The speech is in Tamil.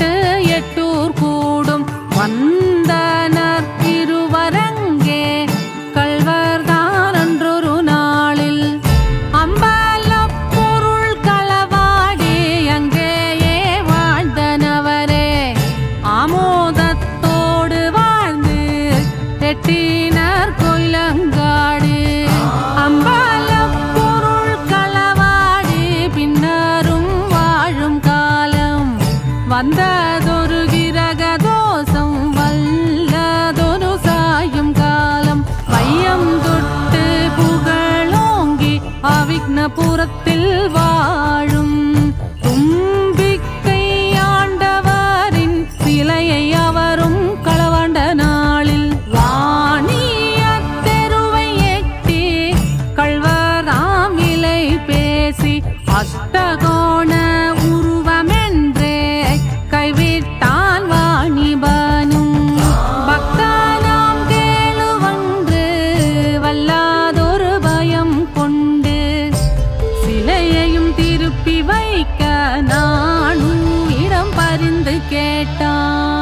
கேட்டு எட்டூர் கூடும் வந்தனர் இருவரங்கே கள்வர்தான் அன்றொரு நாளில் அம்பலப் பொருள் களவாடி அங்கேயே வாழ்ந்தனவரே ஆமோதத்தோடு வாழ்ந்து எட்டினர் கொயிலங்காடு அம்பலப் பொருள் களவாடி பின்னரும் வாழும் காலம் வந்ததொரு கிரக தோஷம் வல்லதொரு சாயும் காலம் வையம் தொட்டு புகழோங்கி அவிக்னபுரத்தில் வாழும் தும்பிக்கை ஆண்டவரின் சிலையை அவரும் களவாண்ட நாளில் வாணிய தெருவை எட்டி கள்வராம் இலை பேசி அஷ்டகோண உருவமென்றே கைவிட்டான் வாணிபனும் பக்தனாம் கேளுவன்று வல்லாதொரு பயம் கொண்டு சிலையையும் திருப்பி வைக்க நானும் இடம் பரிந்து கேட்டான்